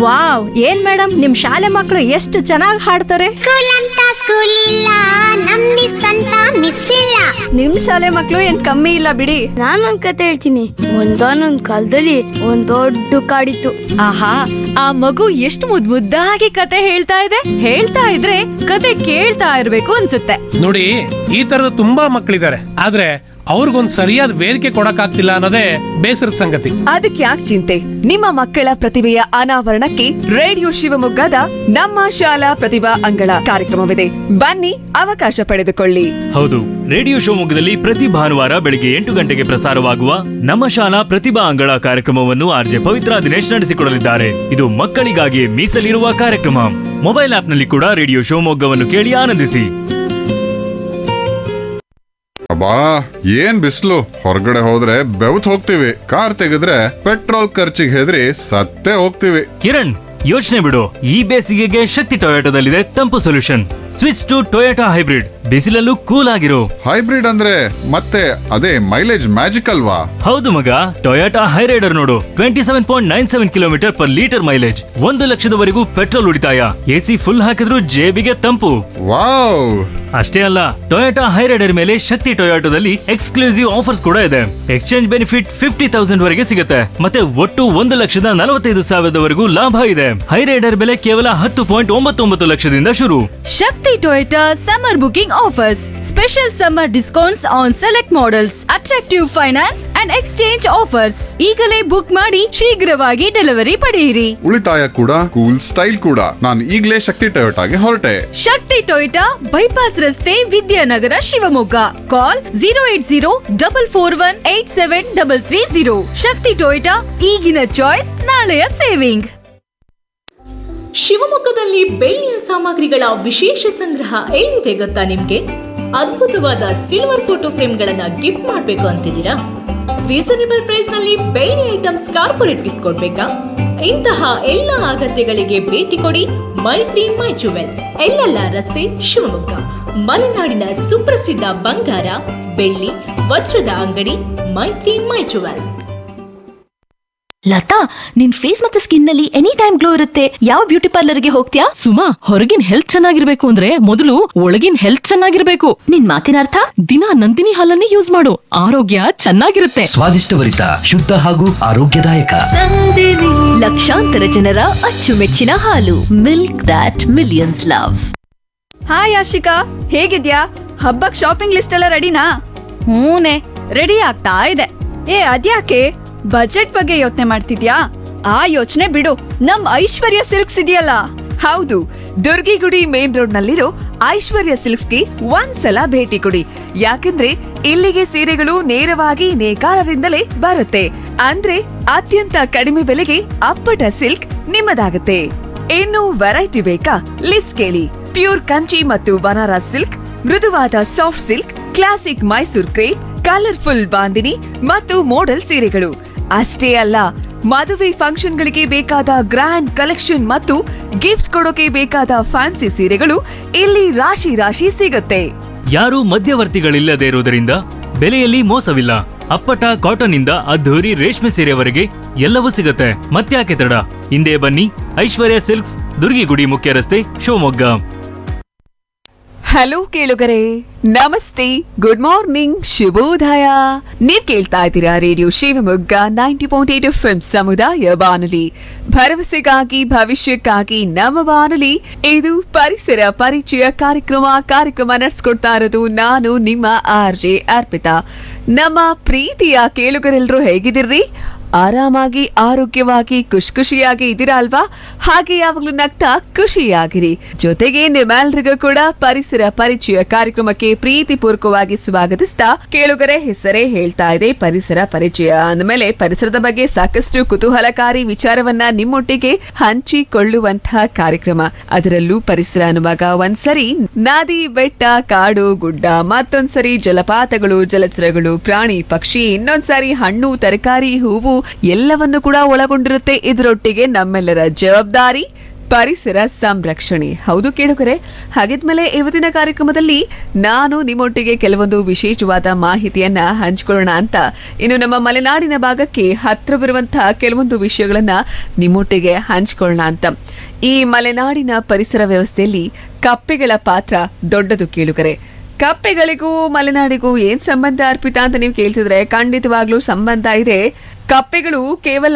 wow ಏನ್ madam ನಿಮ್ ಶಾಲೆ ಮಕ್ಕಳು ಎಷ್ಟು ಚೆನ್ನಾಗಿ ಹಾಡ್ತಾರೆ ಸ್ಕೂಲ್ ಅಂತ ಸ್ಕೂಲ್ ಇಲ್ಲ ನಮ್ ಮಿಸ್ ಅಂತ ಮಿಸ್ ಇಲ್ಲ ನಿಮ್ ಶಾಲೆ ಮಕ್ಳು ಏನ್ ಕಮ್ಮಿ ಇಲ್ಲ ಬಿಡಿ ನಾನೊಂದ್ ಕತೆ ಹೇಳ್ತೀನಿ ಒಂದಾನೊಂದ್ ಕಾಲದಲ್ಲಿ ಒಂದ್ ದೊಡ್ಡ ಕಾಡಿತ್ತು ಆಹಾ ಆ ಮಗು ಎಷ್ಟು ಮುದ್ ಮುದ್ದಾಗಿ ಕತೆ ಹೇಳ್ತಾ ಇದೆ ಹೇಳ್ತಾ ಇದ್ರೆ ಕತೆ ಕೇಳ್ತಾ ಇರ್ಬೇಕು ಅನ್ಸುತ್ತೆ ನೋಡಿ ಈ ತರದ ತುಂಬಾ ಮಕ್ಕಳಿದ್ದಾರೆ ಆದ್ರೆ ಅವ್ರಿಗೊಂದ್ ಸರಿಯಾದ ವೇದಿಕೆ ಕೊಡಕ್ಕಾಗ್ತಿಲ್ಲ ಅನ್ನೋದೇ ಬೇಸರದ ಸಂಗತಿ ಅದಕ್ಕೆ ಯಾಕೆ ಚಿಂತೆ ನಿಮ್ಮ ಮಕ್ಕಳ ಪ್ರತಿಭೆಯ ಅನಾವರಣಕ್ಕೆ ರೇಡಿಯೋ ಶಿವಮೊಗ್ಗದ ನಮ್ಮ ಶಾಲಾ ಪ್ರತಿಭಾ ಅಂಗಳ ಕಾರ್ಯಕ್ರಮವಿದೆ ಬನ್ನಿ ಅವಕಾಶ ಪಡೆದುಕೊಳ್ಳಿ ಹೌದು ರೇಡಿಯೋ ಶಿವಮೊಗ್ಗದಲ್ಲಿ ಪ್ರತಿ ಭಾನುವಾರ ಬೆಳಿಗ್ಗೆ ಎಂಟು ಗಂಟೆಗೆ ಪ್ರಸಾರವಾಗುವ ನಮ್ಮ ಶಾಲಾ ಪ್ರತಿಭಾ ಅಂಗಳ ಕಾರ್ಯಕ್ರಮವನ್ನು ಆರ್ಜೆ ಪವಿತ್ರ ದಿನೇಶ್ ನಡೆಸಿಕೊಡಲಿದ್ದಾರೆ ಇದು ಮಕ್ಕಳಿಗಾಗಿ ಮೀಸಲಿರುವ ಕಾರ್ಯಕ್ರಮ ಮೊಬೈಲ್ ಆಪ್ನಲ್ಲಿ ಕೂಡ ರೇಡಿಯೋ ಶಿವಮೊಗ್ಗವನ್ನು ಕೇಳಿ ಆನಂದಿಸಿ ಅಬ್ಬಾ ಏನ್ ಬಿಸಿಲು ಹೊರಗಡೆ ಹೋದ್ರೆ ಬೆವತ್ ಹೋಗ್ತೀವಿ ಕಾರ್ ತೆಗೆದ್ರೆ ಪೆಟ್ರೋಲ್ ಖರ್ಚಿಗೆ ಹೆದರಿ ಸತ್ತೇ ಹೋಗ್ತೀವಿ ಕಿರಣ್ ಯೋಚನೆ ಬಿಡು ಈ ಬೇಸಿಗೆಗೆ ಶಕ್ತಿ ಟೊಯೋಟೋದಲ್ಲಿದೆ ತಂಪು solution switch to Toyota hybrid ಬಿಸಿಲಲ್ಲೂ ಕೂಲ್ ಆಗಿರು ಹೈಬ್ರಿಡ್ ಅಂದ್ರೆ ಮತ್ತೆ ಅದೇ ಮೈಲೇಜ್ ಮ್ಯಾಜಿಕ್ ಅಲ್ವಾ ಹೌದು ಮಗ ಟೊಯೋಟಾ ಹೈರೈಡರ್ ನೋಡು twenty seven point nine seven kilometre per litre mileage ಒಂದು ಲಕ್ಷದವರೆಗೂ ಪೆಟ್ರೋಲ್ ಉಳಿತಾಯ ಎಸಿ ಫುಲ್ ಹಾಕಿದ್ರೂ ಜೇಬಿಗೆ ತಂಪು ವಾವ್ ಅಷ್ಟೇ ಅಲ್ಲ ಟೊಯೋಟಾ ಹೈರೈಡರ್ ಮೇಲೆ ಶಕ್ತಿ ಟೊಯೋಟೋದಲ್ಲಿ ಎಕ್ಸ್ಕ್ಲೂಸಿವ್ ಆಫರ್ಸ್ ಕೂಡ ಇದೆ ಎಕ್ಸ್ಚೇಂಜ್ ಬೆನಿಫಿಟ್ ಫಿಫ್ಟಿ ತೌಸಂಡ್ ವರೆಗೆ ಸಿಗುತ್ತೆ ಮತ್ತೆ ಒಟ್ಟು ಒಂದು ಲಕ್ಷದ ನಲವತ್ತೈದು ಸಾವಿರದವರೆಗೂ ಲಾಭ ಇದೆ ಹೈರೈಡರ್ ಬೆಲೆ ಕೇವಲ ಹತ್ತು ಪಾಯಿಂಟ್ ಒಂಬತ್ತು ಒಂಬತ್ತು ಲಕ್ಷದಿಂದ ಶುರು Shakti Toyota summer booking offers special summer discounts on select models attractive finance and exchange offers ಈಗಲೇ ಬುಕ್ ಮಾಡಿ ಶೀಘ್ರವಾಗಿ ಡೆಲಿವರಿ ಪಡೆಯಿರಿ ಉಳಿತಾಯ ಕೂಡ ಕೂಲ್ ಸ್ಟೈಲ್ ಕೂಡ ನಾನು ಈಗ್ಲೇ ಶಕ್ತಿ ಟೊಯೋಟಾಗೆ ಹೊರಟೆ ಶಕ್ತಿ ಟೊಯೋಟಾ ಬೈಪಾಸ್ ರಸ್ತೆ Vidyanagar Shivamogga call zero eight zero double four one eight seven double three zero Shakti Toyota ಈಗಿನ ಚಾಯ್ಸ್ ನಾಳೆಯ ಸೇವಿಂಗ್ ಶಿವಮೊಗ್ಗದಲ್ಲಿ ಬೆಳ್ಳಿಯ ಸಾಮಗ್ರಿಗಳ ವಿಶೇಷ ಸಂಗ್ರಹ ಎಲ್ಲಿದೆ ಗೊತ್ತಾ ನಿಮ್ಗೆ ಅದ್ಭುತವಾದ ಸಿಲ್ವರ್ ಫೋಟೋ ಫ್ರೇಮ್ಗಳನ್ನ ಗಿಫ್ಟ್ ಮಾಡ್ಬೇಕು ಅಂತಿದ್ದೀರಾ ರೀಸನೇಬಲ್ ಪ್ರೈಸ್ ನಲ್ಲಿ ಬೆಳ್ಳಿ ಐಟಮ್ಸ್ ಕಾರ್ಪೊರೇಟ್ ಗಿಫ್ಟ್ ಕೊಡ್ಬೇಕಾ ಇಂತಹ ಎಲ್ಲ ಅಗತ್ಯಗಳಿಗೆ ಭೇಟಿ ಕೊಡಿ ಮೈತ್ರಿ ಮೈ ಜುವೆಲ್ ಎಲ್ಲೆಲ್ಲ ರಸ್ತೆ ಶಿವಮೊಗ್ಗ ಮಲೆನಾಡಿನ ಸುಪ್ರಸಿದ್ಧ ಬಂಗಾರ ಬೆಳ್ಳಿ ವಜ್ರದ ಅಂಗಡಿ ಮೈತ್ರಿ ಮೈ ಜುವೆಲ್ ಲತಾ ನಿನ್ ಫೇಸ್ ಮತ್ತೆ ಸ್ಕಿನ್ ನಲ್ಲಿ ಎನಿ ಟೈಮ್ ಗ್ಲೋ ಇರುತ್ತೆ ಯಾವ ಬ್ಯೂಟಿ ಪಾರ್ಲರ್ಗೆ ಹೋಗ್ತೀಯಾ ಸುಮಾ ಹೊರಗಿನ ಹೆಲ್ತ್ ಚೆನ್ನಾಗಿರ್ಬೇಕು ಅಂದ್ರೆ ಮೊದಲು ಒಳಗಿನ ಹೆಲ್ತ್ ಚೆನ್ನಾಗಿರ್ಬೇಕು ನಿನ್ ಮಾತಿನ ಅರ್ಥ ದಿನ ನಂದಿನಿ ಹಾಲನ್ನೇ ಯೂಸ್ ಮಾಡು ಆರೋಗ್ಯ ಚೆನ್ನಾಗಿರುತ್ತೆ ಸ್ವಾದಿಷ್ಟಭರಿತ ಶುದ್ಧ ಹಾಗೂ ಆರೋಗ್ಯದಾಯಕ ಲಕ್ಷಾಂತರ ಜನರ ಅಚ್ಚುಮೆಚ್ಚಿನ ಹಾಲು milk that millions love hi Ashika ಹೇಗಿದ್ಯಾ ಹಬ್ಬಕ್ ಶಾಪಿಂಗ್ ಲಿಸ್ಟ್ ಎಲ್ಲ ರೆಡಿನಾ ಹೂನೆ ರೆಡಿ ಆಗ್ತಾ ಇದೆ ಏ ಅದ್ಯಾಕೆ ಬಜೆಟ್ ಬಗ್ಗೆ ಯೋಚನೆ ಮಾಡ್ತಿದ್ಯಾ ಆ ಯೋಚನೆ ಬಿಡು ನಮ್ ಐಶ್ವರ್ಯ ಸಿಲ್ಕ್ಸ್ ಇದೆಯಲ್ಲ ಹೌದು ದುರ್ಗಿಗುಡಿ ಮೇನ್ ರೋಡ್ ನಲ್ಲಿರೋ ಐಶ್ವರ್ಯ ಸಿಲ್ಕ್ಸ್ಗೆ ಒಂದ್ಸಲ ಭೇಟಿ ಕೊಡಿ ಯಾಕಂದ್ರೆ ಇಲ್ಲಿಗೆ ಸೀರೆಗಳು ನೇರವಾಗಿ ನೇಕಾರರಿಂದಲೇ ಬರುತ್ತೆ ಅಂದ್ರೆ ಅತ್ಯಂತ ಕಡಿಮೆ ಬೆಲೆಗೆ ಅಪ್ಪಟ ಸಿಲ್ಕ್ ನಿಮ್ಮದಾಗುತ್ತೆ ಇನ್ನು ವೆರೈಟಿ ಬೇಕಾ ಲಿಸ್ಟ್ ಕೇಳಿ ಪ್ಯೂರ್ ಕಂಚಿ ಮತ್ತು ಬನಾರಸ್ ಸಿಲ್ಕ್ ಮೃದುವಾದ soft silk classic Mysore crepe colourful bandhani ಮತ್ತು ಮೋಡಲ್ ಸೀರೆಗಳು ಅಷ್ಟೇ ಅಲ್ಲ ಮದುವೆ ಫಂಕ್ಷನ್ಗಳಿಗೆ ಬೇಕಾದ ಗ್ರ್ಯಾಂಡ್ ಕಲೆಕ್ಷನ್ ಮತ್ತು ಗಿಫ್ಟ್ ಕೊಡೋಕೆ ಬೇಕಾದ ಫ್ಯಾನ್ಸಿ ಸೀರೆಗಳು ಇಲ್ಲಿ ರಾಶಿ ರಾಶಿ ಸಿಗುತ್ತೆ ಯಾರೂ ಮಧ್ಯವರ್ತಿಗಳಿಲ್ಲದೆ ಇರುವುದರಿಂದ ಬೆಲೆಯಲ್ಲಿ ಮೋಸವಿಲ್ಲ ಅಪ್ಪಟ ಕಾಟನ್ ಇಂದ ಅದ್ಧೂರಿ ರೇಷ್ಮೆ ಸೀರೆವರೆಗೆ ಎಲ್ಲವೂ ಸಿಗುತ್ತೆ ಮತ್ತ್ಯಾಕೆ ತಡ ಹಿಂದೆ ಬನ್ನಿ ಐಶ್ವರ್ಯ ಸಿಲ್ಕ್ಸ್ ದುರ್ಗಿಗುಡಿ ಮುಖ್ಯ ರಸ್ತೆ ಶಿವಮೊಗ್ಗ ಹಲೋ ಕೇಳುಗರೆ ನಮಸ್ತೆ ಗುಡ್ ಮಾರ್ನಿಂಗ್ ಶುಭೋದಯ ನೀವ್ ಕೇಳ್ತಾ ಇದ್ದೀರಾ radio Shivamogga ninety point eight F ಸಮುದಾಯ ಬಾನುಲಿ ಭರವಸೆಗಾಗಿ ಭವಿಷ್ಯಕ್ಕಾಗಿ ನಮ್ಮ ಬಾನುಲಿ ಇದು ಪರಿಸರ ಪರಿಚಯ ಕಾರ್ಯಕ್ರಮ ಕಾರ್ಯಕ್ರಮ ನಡೆಸ್ಕೊಡ್ತಾ ಇರೋದು ನಾನು ನಿಮ್ಮ ಆರ್ ಜೆ ಅರ್ಪಿತಾ ನಮ್ಮ ಪ್ರೀತಿಯ ಕೇಳುಗರೆಲ್ಲರೂ ಹೇಗಿದ್ದೀರ್ರಿ ಆರಾಮಾಗಿ ಆರೋಗ್ಯವಾಗಿ ಖುಷಿ ಖುಷಿಯಾಗಿ ಇದ್ದೀರಾ ಅಲ್ವಾ ಹಾಗೆ ಯಾವಾಗ್ಲೂ ನಗ್ತಾ ಖುಷಿಯಾಗಿರಿ ಜೊತೆಗೆ ನಿಮ್ಮೆಲ್ರಿಗೂ ಕೂಡ ಪರಿಸರ ಪರಿಚಯ ಕಾರ್ಯಕ್ರಮಕ್ಕೆ ಪ್ರೀತಿ ಪೂರ್ವಕವಾಗಿ ಸ್ವಾಗತಿಸ್ತಾ ಕೇಳುಗರೆ ಹೆಸರೇ ಹೇಳ್ತಾ ಇದೆ ಪರಿಸರ ಪರಿಚಯ ಅಂದಮೇಲೆ ಪರಿಸರದ ಬಗ್ಗೆ ಸಾಕಷ್ಟು ಕುತೂಹಲಕಾರಿ ವಿಚಾರವನ್ನ ನಿಮ್ಮೊಟ್ಟಿಗೆ ಹಂಚಿಕೊಳ್ಳುವಂತಹ ಕಾರ್ಯಕ್ರಮ ಅದರಲ್ಲೂ ಪರಿಸರ ಅನ್ನುವಾಗ ಒಂದ್ಸರಿ ನದಿ ಬೆಟ್ಟ ಕಾಡು ಗುಡ್ಡ ಮತ್ತೊಂದ್ಸರಿ ಜಲಪಾತಗಳು ಜಲಚರಗಳು ಪ್ರಾಣಿ ಪಕ್ಷಿ ಇನ್ನೊಂದ್ಸರಿ ಹಣ್ಣು ತರಕಾರಿ ಹೂವು ಎಲ್ಲವನ್ನು ಕೂಡ ಒಳಗೊಂಡಿರುತ್ತೆ ಇದರೊಟ್ಟಿಗೆ ನಮ್ಮೆಲ್ಲರ ಜವಾಬ್ದಾರಿ ಪರಿಸರ ಸಂರಕ್ಷಣೆ ಹೌದು ಕೇಳುಗರೆ ಹಾಗಿದ್ಮೇಲೆ ಇವತ್ತಿನ ಕಾರ್ಯಕ್ರಮದಲ್ಲಿ ನಾನು ನಿಮ್ಮೊಟ್ಟಿಗೆ ಕೆಲವೊಂದು ವಿಶೇಷವಾದ ಮಾಹಿತಿಯನ್ನ ಹಂಚಿಕೊಳ್ಳೋಣ ಅಂತ ಇನ್ನು ನಮ್ಮ ಮಲೆನಾಡಿನ ಭಾಗಕ್ಕೆ ಹತ್ರ ಬರುವಂತಹ ಕೆಲವೊಂದು ವಿಷಯಗಳನ್ನ ನಿಮ್ಮೊಟ್ಟಿಗೆ ಹಂಚಿಕೊಳ್ಳೋಣ ಅಂತ ಈ ಮಲೆನಾಡಿನ ಪರಿಸರ ವ್ಯವಸ್ಥೆಯಲ್ಲಿ ಕಪ್ಪೆಗಳ ಪಾತ್ರ ದೊಡ್ಡದು ಕೇಳುಗರೆ ಕಪ್ಪೆಗಳಿಗೂ ಮಲೆನಾಡಿಗೂ ಏನ್ ಸಂಬಂಧ ಅರ್ಪಿತ ಅಂತ ನೀವು ಕೇಳ್ತಿದ್ರೆ ಖಂಡಿತವಾಗ್ಲೂ ಸಂಬಂಧ ಇದೆ ಕಪ್ಪೆಗಳು ಕೇವಲ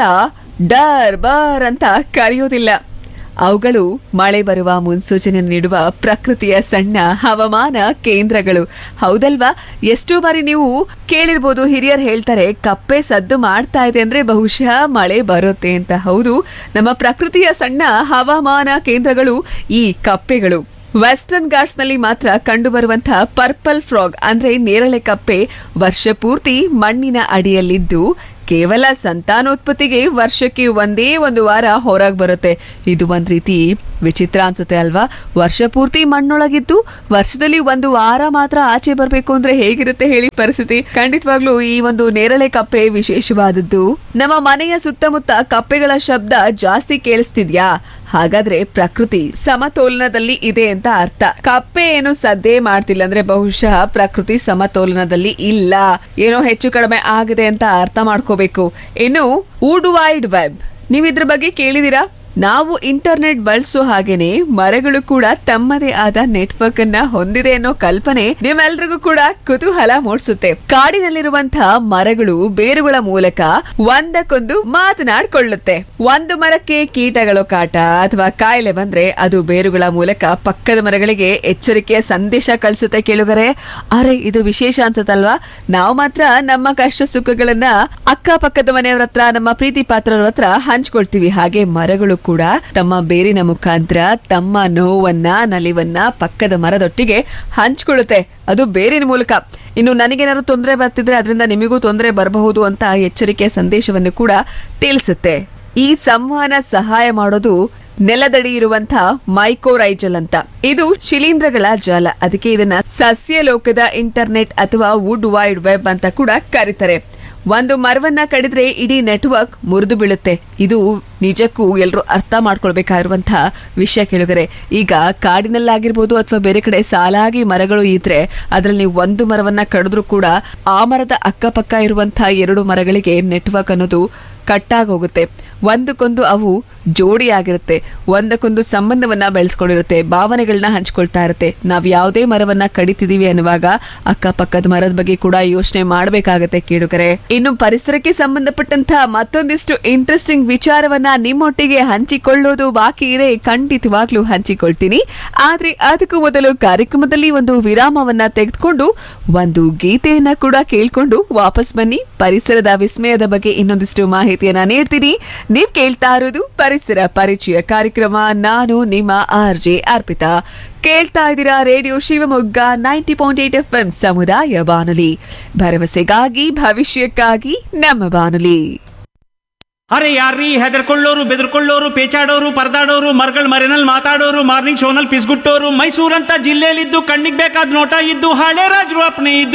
ಡರ್ ಬರ್ ಅಂತ ಕರೆಯೋದಿಲ್ಲ ಅವುಗಳು ಮಳೆ ಬರುವ ಮುನ್ಸೂಚನೆ ನೀಡುವ ಪ್ರಕೃತಿಯ ಸಣ್ಣ ಹವಾಮಾನ ಕೇಂದ್ರಗಳು ಹೌದಲ್ವಾ ಎಷ್ಟೋ ಬಾರಿ ನೀವು ಕೇಳಿರ್ಬೋದು ಹಿರಿಯರು ಹೇಳ್ತಾರೆ ಕಪ್ಪೆ ಸದ್ದು ಮಾಡ್ತಾ ಇದೆ ಅಂದ್ರೆ ಬಹುಶಃ ಮಳೆ ಬರುತ್ತೆ ಅಂತ ಹೌದು ನಮ್ಮ ಪ್ರಕೃತಿಯ ಸಣ್ಣ ಹವಾಮಾನ ಕೇಂದ್ರಗಳು ಈ ಕಪ್ಪೆಗಳು ವೆಸ್ಟರ್ನ್ ಘಾಟ್ಸ್ ನಲ್ಲಿ ಮಾತ್ರ ಕಂಡುಬರುವಂತಹ ಪರ್ಪಲ್ ಫ್ರಾಗ್ ಅಂದ್ರೆ ನೇರಳೆ ಕಪ್ಪೆ ವರ್ಷ ಪೂರ್ತಿ ಮಣ್ಣಿನ ಅಡಿಯಲ್ಲಿದ್ದು ಕೇವಲ ಸಂತಾನೋತ್ಪತ್ತಿಗೆ ವರ್ಷಕ್ಕೆ ಒಂದೇ ಒಂದು ವಾರ ಹೊರಗೆ ಬರುತ್ತೆ ಇದು ಒಂದ್ ರೀತಿ ವಿಚಿತ್ರ ಅನ್ಸುತ್ತೆ ಅಲ್ವಾ ವರ್ಷ ಪೂರ್ತಿ ಮಣ್ಣೊಳಗಿದ್ದು ವರ್ಷದಲ್ಲಿ ಒಂದು ವಾರ ಮಾತ್ರ ಆಚೆ ಬರಬೇಕು ಅಂದ್ರೆ ಹೇಗಿರುತ್ತೆ ಹೇಳಿ ಪರಿಸ್ಥಿತಿ ಖಂಡಿತವಾಗ್ಲೂ ಈ ಒಂದು ನೇರಳೆ ಕಪ್ಪೆ ವಿಶೇಷವಾದದ್ದು ನಮ್ಮ ಮನೆಯ ಸುತ್ತಮುತ್ತ ಕಪ್ಪೆಗಳ ಶಬ್ದ ಜಾಸ್ತಿ ಕೇಳಿಸ್ತಿದ್ಯಾ ಹಾಗಾದ್ರೆ ಪ್ರಕೃತಿ ಸಮತೋಲನದಲ್ಲಿ ಇದೆ ಅಂತ ಅರ್ಥ ಕಪ್ಪೆ ಏನು ಸದ್ದೇ ಮಾಡ್ತಿಲ್ಲ ಅಂದ್ರೆ ಬಹುಶಃ ಪ್ರಕೃತಿ ಸಮತೋಲನದಲ್ಲಿ ಇಲ್ಲ ಏನೋ ಹೆಚ್ಚು ಕಡಿಮೆ ಆಗಿದೆ ಅಂತ ಅರ್ಥ ಮಾಡ್ಕೋಬೇಕು ಇನ್ನು ವುಡ್ ವೈಡ್ ವೆಬ್ ನೀವು ಇದ್ರ ಬಗ್ಗೆ ಕೇಳಿದೀರಾ ನಾವು ಇಂಟರ್ನೆಟ್ ಬಳಸೋ ಹಾಗೇನೆ ಮರಗಳು ಕೂಡ ತಮ್ಮದೇ ಆದ ನೆಟ್ವರ್ಕ್ ಅನ್ನ ಹೊಂದಿದೆ ಅನ್ನೋ ಕಲ್ಪನೆ ನಿಮ್ಮೆಲ್ರಿಗೂ ಕೂಡ ಕುತೂಹಲ ಮೂಡಿಸುತ್ತೆ ಕಾಡಿನಲ್ಲಿರುವಂತಹ ಮರಗಳು ಬೇರುಗಳ ಮೂಲಕ ಒಂದಕ್ಕೊಂದು ಮಾತನಾಡ್ಕೊಳ್ಳುತ್ತೆ ಒಂದು ಮರಕ್ಕೆ ಕೀಟಗಳು ಕಾಟ ಅಥವಾ ಕಾಯಿಲೆ ಬಂದ್ರೆ ಅದು ಬೇರುಗಳ ಮೂಲಕ ಪಕ್ಕದ ಮರಗಳಿಗೆ ಎಚ್ಚರಿಕೆಯ ಸಂದೇಶ ಕಳಿಸುತ್ತೆ ಕೇಳುಗರೆ ಅರೆ ಇದು ವಿಶೇಷ ಅನ್ಸುತ್ತಲ್ವಾ ನಾವು ಮಾತ್ರ ನಮ್ಮ ಕಷ್ಟ ಸುಖಗಳನ್ನ ಅಕ್ಕಪಕ್ಕದ ಮನೆಯವರ ಹತ್ರ ನಮ್ಮ ಪ್ರೀತಿ ಪಾತ್ರರ ಹತ್ರ ಹಂಚ್ಕೊಳ್ತೀವಿ ಹಾಗೆ ಮರಗಳು ಕೂಡ ತಮ್ಮ ಬೇರಿನ ಮುಖಾಂತರ ತಮ್ಮ ನೋವನ್ನ ನಲಿವನ್ನ ಪಕ್ಕದ ಮರದೊಟ್ಟಿಗೆ ಹಂಚ್ಕೊಳ್ಳುತ್ತೆ ಅದು ಬೇರಿನ ಮೂಲಕ ಇನ್ನು ನನಗೇನಾದ್ರು ತೊಂದರೆ ಬರ್ತಿದ್ರೆ ಅದರಿಂದ ನಿಮಗೂ ತೊಂದರೆ ಬರಬಹುದು ಅಂತ ಎಚ್ಚರಿಕೆಯ ಸಂದೇಶವನ್ನು ಕೂಡ ತಿಳಿಸುತ್ತೆ ಈ ಸಂವಹನ ಸಹಾಯ ಮಾಡೋದು ನೆಲದಡಿ ಇರುವಂತಹ ಮೈಕೋರೈಜಲ್ ಅಂತ ಇದು ಶಿಲೀಂಧ್ರಗಳ ಜಾಲ ಅದಕ್ಕೆ ಇದನ್ನ ಸಸ್ಯ ಲೋಕದ ಇಂಟರ್ನೆಟ್ ಅಥವಾ ವುಡ್ ವೈಡ್ ವೆಬ್ ಅಂತ ಕೂಡ ಕರೀತಾರೆ ಒಂದು ಮರವನ್ನ ಕಡಿದ್ರೆ ಇಡೀ ನೆಟ್ವರ್ಕ್ ಮುರಿದು ಬೀಳುತ್ತೆ ಇದು ನಿಜಕ್ಕೂ ಎಲ್ಲರೂ ಅರ್ಥ ಮಾಡ್ಕೊಳ್ಬೇಕಾಗಿರುವಂತಹ ವಿಷಯ ಕೇಳಿದರೆ ಈಗ ಕಾಡಿನಲ್ಲಾಗಿರ್ಬೋದು ಅಥವಾ ಬೇರೆ ಕಡೆ ಸಾಲಾಗಿ ಮರಗಳು ಇದ್ರೆ ಅದರಲ್ಲಿ ನೀವು ಒಂದು ಮರವನ್ನ ಕಡಿದ್ರೂ ಕೂಡ ಆ ಮರದ ಅಕ್ಕಪಕ್ಕ ಇರುವಂತಹ ಎರಡು ಮರಗಳಿಗೆ ನೆಟ್ವರ್ಕ್ ಅನ್ನೋದು ಕಟ್ಟಾಗಿ ಹೋಗುತ್ತೆ ಒಂದಕ್ಕೊಂದು ಅವು ಜೋಡಿಯಾಗಿರುತ್ತೆ ಒಂದಕ್ಕೊಂದು ಸಂಬಂಧವನ್ನ ಬೆಳೆಸ್ಕೊಂಡಿರುತ್ತೆ ಭಾವನೆಗಳನ್ನ ಹಂಚ್ಕೊಳ್ತಾ ಇರುತ್ತೆ ನಾವ್ ಯಾವುದೇ ಮರವನ್ನ ಕಡಿತಿದೀವಿ ಅನ್ನುವಾಗ ಅಕ್ಕಪಕ್ಕದ ಮರದ ಬಗ್ಗೆ ಕೂಡ ಯೋಚನೆ ಮಾಡ್ಬೇಕಾಗತ್ತೆ ಕೇಳುಗರೆ ಇನ್ನು ಪರಿಸರಕ್ಕೆ ಸಂಬಂಧಪಟ್ಟಂತಹ ಮತ್ತೊಂದಿಷ್ಟು ಇಂಟ್ರೆಸ್ಟಿಂಗ್ ವಿಚಾರವನ್ನ ನಿಮ್ಮೊಟ್ಟಿಗೆ ಹಂಚಿಕೊಳ್ಳೋದು ಬಾಕಿ ಇದೆ ಖಂಡಿತವಾಗ್ಲೂ ಹಂಚಿಕೊಳ್ತೀನಿ ಆದ್ರೆ ಅದಕ್ಕೂ ಮೊದಲು ಕಾರ್ಯಕ್ರಮದಲ್ಲಿ ಒಂದು ವಿರಾಮವನ್ನ ತೆಗೆದುಕೊಂಡು ಒಂದು ಗೀತೆಯನ್ನ ಕೂಡ ಕೇಳ್ಕೊಂಡು ವಾಪಸ್ ಬನ್ನಿ ಪರಿಸರದ ವಿಸ್ಮಯದ ಬಗ್ಗೆ ಇನ್ನೊಂದಿಷ್ಟು ಮಾಹಿತಿಯನ್ನ ನೀಡ್ತೀನಿ ನೀವ್ ಕೇಳ್ತಾ ಇರೋದು ಪರಿಸರ ಪರಿಚಯ ಕಾರ್ಯಕ್ರಮ ನಾನು ನಿಮ್ಮ ಆರ್ ಜೆ ಅರ್ಪಿತಾ ಕೇಳ್ತಾ ಇದ್ದೀರಾ radio Shivamogga ninety point eight F M ಸಮುದಾಯ ಬಾನುಲಿ ಭರವಸೆಗಾಗಿ ಭವಿಷ್ಯಕ್ಕಾಗಿ ನಮ್ಮ ಬಾನುಲಿ ಅರೆ ಯಾರ್ರೀ ಹೆದರ್ಕೊಳ್ಳೋರು ಬೆದರ್ಕೊಳ್ಳೋರು ಪೇಚಾಡೋರು ಪರದಾಡೋರು ಮರ್ಗಳ ಮರೆನಲ್ಲಿ ಮಾತಾಡೋರು ಮಾರ್ನಿಂಗ್ ಶೋನಲ್ಲಿ ಪಿಸ್ಗುಟ್ಟೋರು ಮೈಸೂರಂತ ಜಿಲ್ಲೆಯಲ್ಲಿದ್ದು ಕಣ್ಣಿಗೆ ಬೇಕಾದ ನೋಟ ಇದ್ದು ಹಳೆ ರಾಜರು ಅಪ್ನೆ ಇದ್ದು